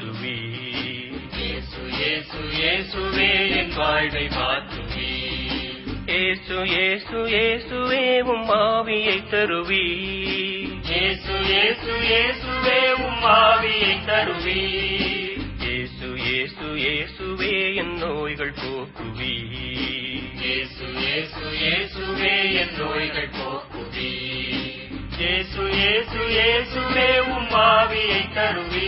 மாற்றுவி இயேசு இயேசு இயேசுவே என் வாழ்வை மாற்றுவி ஏசு ஏசு ஏசுவே உம் ஆவியை தருவி இயேசு இயேசு இயேசுவே உம் ஆவியை தருவி ஏசு ஏசு ஏசுவே என் நோய்கள் போக்குவி இயேசு இயேசு இயேசுவே என் நோய்கள் போக்குவி இயேசு இயேசு இயேசுவே உம் ஆவியை தருவி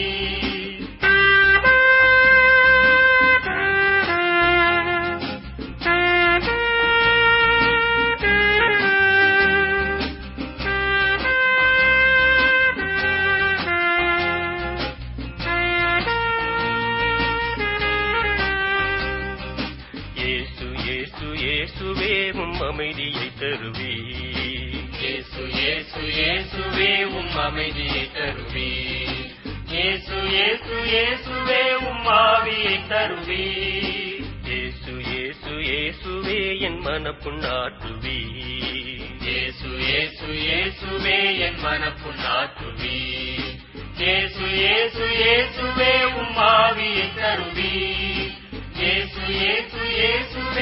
ஏசு ஏசு ஏசுவே உம் அமைதியை தருவி இயேசு இயேசு இயேசுவே உம் அமைதியை தருவி இயேசு இயேசு இயேசுவே உம் ஆவியை தருவி ஏசு ஏசு ஏசுவே என் மனப்புண்ணாற்றுவி இயேசு இயேசு இயேசுவே என் மனப்புண்ணாற்றுவி இயேசு இயேசு இயேசுவே உம் ஆவியை தருவி இயேசு இயேசு இயேசுவே